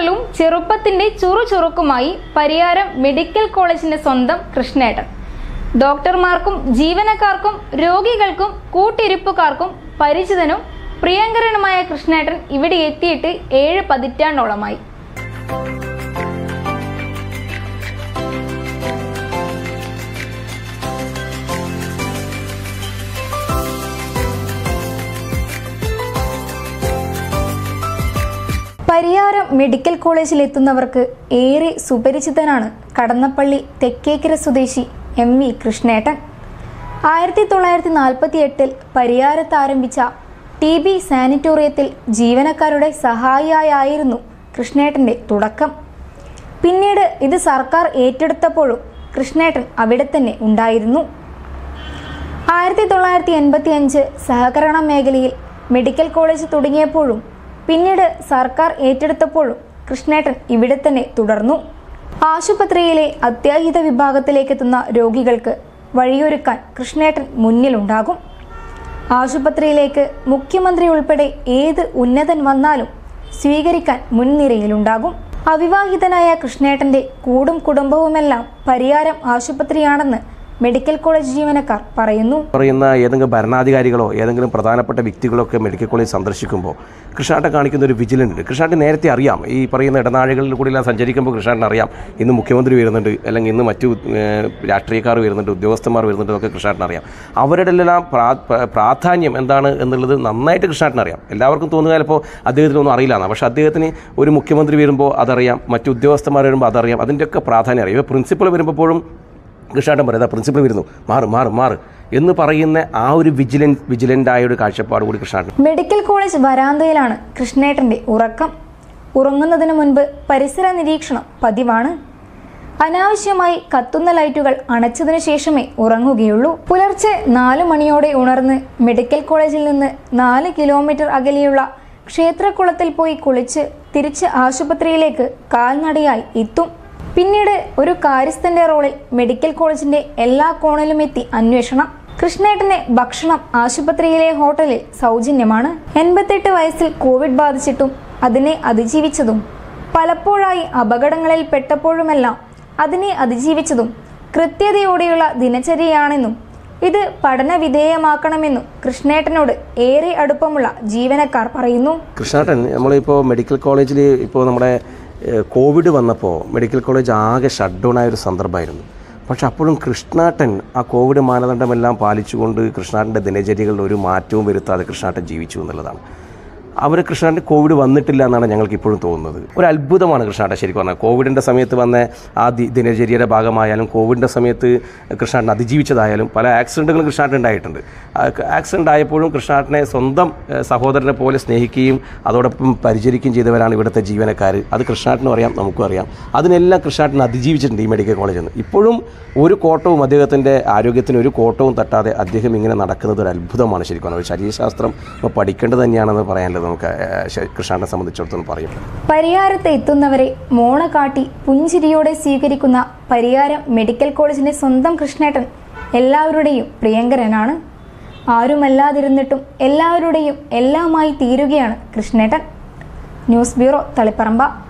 കരുതലും ചെറുപ്പത്തിന്റെ ചുറുചുറുക്കുമായി പരിയാരം മെഡിക്കൽ കോളേജിന്റെ സ്വന്തം കൃഷ്ണേട്ടൻ ഡോക്ടർമാർക്കും ജീവനക്കാർക്കും രോഗികൾക്കും കൂട്ടിരിപ്പുകാർക്കും പരിചിതനും പ്രിയങ്കരനുമായ കൃഷ്ണേട്ടൻ ഇവിടെ എത്തിയിട്ട് ഏഴ് പതിറ്റാണ്ടോളമായി പരിയാരം മെഡിക്കൽ കോളേജിൽ എത്തുന്നവർക്ക് ഏറെ സുപരിചിതനാണ് കടന്നപ്പള്ളി തെക്കേക്കര സ്വദേശി എം വി കൃഷ്ണേട്ടൻ ആയിരത്തി തൊള്ളായിരത്തി നാൽപ്പത്തി എട്ടിൽ പരിയാരത്ത് ആരംഭിച്ച ടി ബി സാനിറ്റോറിയത്തിൽ ജീവനക്കാരുടെ സഹായിയായിരുന്നു കൃഷ്ണേട്ടന്റെ തുടക്കം പിന്നീട് ഇത് സർക്കാർ ഏറ്റെടുത്തപ്പോഴും കൃഷ്ണേട്ടൻ അവിടെ തന്നെ ഉണ്ടായിരുന്നു ആയിരത്തി തൊള്ളായിരത്തി എൺപത്തി അഞ്ച് സഹകരണ മേഖലയിൽ മെഡിക്കൽ കോളേജ് തുടങ്ങിയപ്പോഴും പിന്നീട് സർക്കാർ ഏറ്റെടുത്തപ്പോഴും കൃഷ്ണേട്ടൻ ഇവിടെ തന്നെ തുടർന്നു ആശുപത്രിയിലെ അത്യാഹിത വിഭാഗത്തിലേക്കെത്തുന്ന രോഗികൾക്ക് വഴിയൊരുക്കാൻ കൃഷ്ണേട്ടൻ മുന്നിലുണ്ടാകും ആശുപത്രിയിലേക്ക് മുഖ്യമന്ത്രി ഉൾപ്പെടെ ഏത് ഉന്നതൻ വന്നാലും സ്വീകരിക്കാൻ മുൻനിരയിലുണ്ടാകും അവിവാഹിതനായ കൃഷ്ണേട്ടന്റെ കൂടും കുടുംബവുമെല്ലാം പരിയാരം ആശുപത്രിയാണെന്ന് മെഡിക്കൽ കോളേജ് ജീവനക്കാർ പറയുന്നു പറയുന്ന ഏതെങ്കിലും ഭരണാധികാരികളോ ഏതെങ്കിലും പ്രധാനപ്പെട്ട വ്യക്തികളോ ഒക്കെ മെഡിക്കൽ കോളേജ് സന്ദർശിക്കുമ്പോൾ കൃഷ്ണാട്ടൻ കാണിക്കുന്ന ഒരു വിജിലൻ്റ് ഉണ്ട് കൃഷ്ണാട്ടൻ നേരത്തെ അറിയാം ഈ പറയുന്ന ഇടനാഴികളിൽ കൂടി എല്ലാം സഞ്ചരിക്കുമ്പോൾ കൃഷ്ണാട്ടൻ അറിയാം ഇന്ന് മുഖ്യമന്ത്രി വരുന്നുണ്ട് അല്ലെങ്കിൽ ഇന്ന് മറ്റു ഏഹ്, രാഷ്ട്രീയക്കാർ വരുന്നുണ്ട് ഉദ്യോഗസ്ഥന്മാർ വരുന്നുണ്ട് എന്നൊക്കെ കൃഷ്ണാട്ടൻ അറിയാം അവരുടെ എല്ലാം പ്രാ- പ്ര- പ്രാധാന്യം എന്താണ് എന്നുള്ളത് നന്നായിട്ട് കൃഷ്ണാട്ടൻ അറിയാം എല്ലാവർക്കും തോന്നുക ചിലപ്പോൾ അദ്ദേഹത്തിനൊന്നും അറിയില്ല എന്നാണ് പക്ഷേ അദ്ദേഹത്തിന് ഒരു മുഖ്യമന്ത്രി വരുമ്പോൾ അതറിയാം മറ്റു ഉദ്യോഗസ്ഥന്മാർ വരുമ്പോൾ അതറിയാം അതിൻ്റെയൊക്കെ പ്രാധാന്യം അറിയാം ഇപ്പോൾ പ്രിൻസിപ്പൾ വരുമ്പോഴും കൃഷ്ണാട്ടൻ പറയും "ദാ പ്രിൻസിപ്പൾ വരുന്നു മാറ് മാറ് മാറ് എന്ന് പറയുന്ന ആ ഒരു വിജിലൻ വിജിലൻ്റായ ഒരു കാഴ്ചപ്പാട് കൂടി കൃഷ്ണാട്ടൻ മെഡിക്കൽ കോളേജ് വരാന്തയിലാണ് കൃഷ്ണേട്ടന്റെ ഉറക്കം ഉറങ്ങുന്നതിന് മുൻപ് പരിസര നിരീക്ഷണം പതിവാണ് അനാവശ്യമായി കത്തുന്ന ലൈറ്റുകൾ അണച്ചതിനു ശേഷമേ ഉറങ്ങുകയുള്ളൂ പുലർച്ചെ നാലു മണിയോടെ ഉണർന്ന് മെഡിക്കൽ കോളേജിൽ നിന്ന് നാല് കിലോമീറ്റർ അകലെയുള്ള ക്ഷേത്രക്കുളത്തിൽ പോയി കുളിച്ച് തിരിച്ച് ആശുപത്രിയിലേക്ക് കാൽനടയായി എത്തും പിന്നീട് ഒരു കാര്യസ്ഥന്റെ റോളിൽ മെഡിക്കൽ കോളേജിന്റെ എല്ലാ കോണിലും എത്തി അന്വേഷണം കൃഷ്ണേട്ടന് ഭക്ഷണം ആശുപത്രിയിലെ ഹോട്ടലിൽ സൗജന്യമാണ് എൺപത്തെട്ട് വയസ്സിൽ കോവിഡ് ബാധിച്ചിട്ടും അതിനെ അതിജീവിച്ചതും പലപ്പോഴായി അപകടങ്ങളിൽ പെട്ടപ്പോഴുമെല്ലാം അതിനെ അതിജീവിച്ചതും കൃത്യതയോടെയുള്ള ദിനചര്യയാണെന്നും ഇത് പഠന വിധേയമാക്കണമെന്നും കൃഷ്ണേട്ടനോട് ഏറെ അടുപ്പമുള്ള ജീവനക്കാർ പറയുന്നു കൃഷ്ണാട്ടൻ നമ്മളിപ്പോൾ മെഡിക്കൽ കോളേജിൽ ഇപ്പോൾ നമ്മുടെ ഏഹ്, കോവിഡ് വന്നപ്പോൾ മെഡിക്കൽ കോളേജ് ആകെ ഷട്ട് ഡൗൺ ആയ ഒരു സന്ദർഭമായിരുന്നു പക്ഷെ അപ്പോഴും കൃഷ്ണാട്ടൻ ആ കോവിഡ് മാനദണ്ഡമെല്ലാം പാലിച്ചുകൊണ്ട് കൃഷ്ണാട്ടൻ്റെ ദിനചര്യകളിൽ ഒരു മാറ്റവും വരുത്താതെ കൃഷ്ണാട്ടൻ ജീവിച്ചു എന്നുള്ളതാണ് അവർ കൃഷ്ണാട്ടൻ കോവിഡ് വന്നിട്ടില്ല എന്നാണ് ഞങ്ങൾക്ക് ഇപ്പോഴും തോന്നുന്നത് ഒരു അത്ഭുതമാണ് കൃഷ്ണാട്ടൻ ശരിക്കും പറഞ്ഞാൽ കോവിഡിൻ്റെ സമയത്ത് വന്ന ആ ദി- ദിനചര്യയുടെ ഭാഗമായാലും കോവിഡിൻ്റെ സമയത്ത് കൃഷ്ണാട്ടൻ അതിജീവിച്ചതായാലും പല ആക്സിഡൻറ്റുകളും കൃഷ്ണാട്ടൻ ഉണ്ടായിട്ടുണ്ട് ആക്സിഡൻ്റ് ആയപ്പോഴും കൃഷ്ണാട്ടനെ സ്വന്തം ഏഹ്, സഹോദരനെ പോലെ സ്നേഹിക്കുകയും അതോടൊപ്പം പരിചരിക്കുകയും ചെയ്തവരാണ് ഇവിടുത്തെ ജീവനക്കാർ അത് കൃഷ്ണാട്ടനും അറിയാം നമുക്കും അറിയാം അതിനെല്ലാം കൃഷ്ണാട്ടൻ അതിജീവിച്ചിട്ടുണ്ട് ഈ മെഡിക്കൽ കോളേജിൽ നിന്ന് ഇപ്പോഴും ഒരു കോട്ടവും അദ്ദേഹത്തിൻ്റെ ആരോഗ്യത്തിന് ഒരു കോട്ടവും തട്ടാതെ അദ്ദേഹം ഇങ്ങനെ നടക്കുന്നത് ഒരു അത്ഭുതമാണ് ശരിക്കും പറഞ്ഞാൽ. ഒരു ശരീരശാസ്ത്രം ഇപ്പോൾ പഠിക്കേണ്ടത് തന്നെയാണെന്ന് പറയാനുള്ളത് നമുക്ക് ഏഹ്, ശ- കൃഷ്ണാട്ടനെ സംബന്ധിച്ചിടത്തോളം പറയും പരിയാരത്ത് എത്തുന്നവരെ മോണ കാട്ടി പുഞ്ചിരിയോടെ സ്വീകരിക്കുന്ന പരിയാരം മെഡിക്കൽ കോളേജിന്റെ സ്വന്തം കൃഷ്ണേട്ടൻ എല്ലാവരുടെയും പ്രിയങ്കരനാണ് ആരുമല്ലാതിരുന്നിട്ടും എല്ലാവരുടെയും എല്ലാമായി തീരുകയാണ് കൃഷ്ണേട്ടൻ ന്യൂസ് ബ്യൂറോ തളിപ്പറമ്പ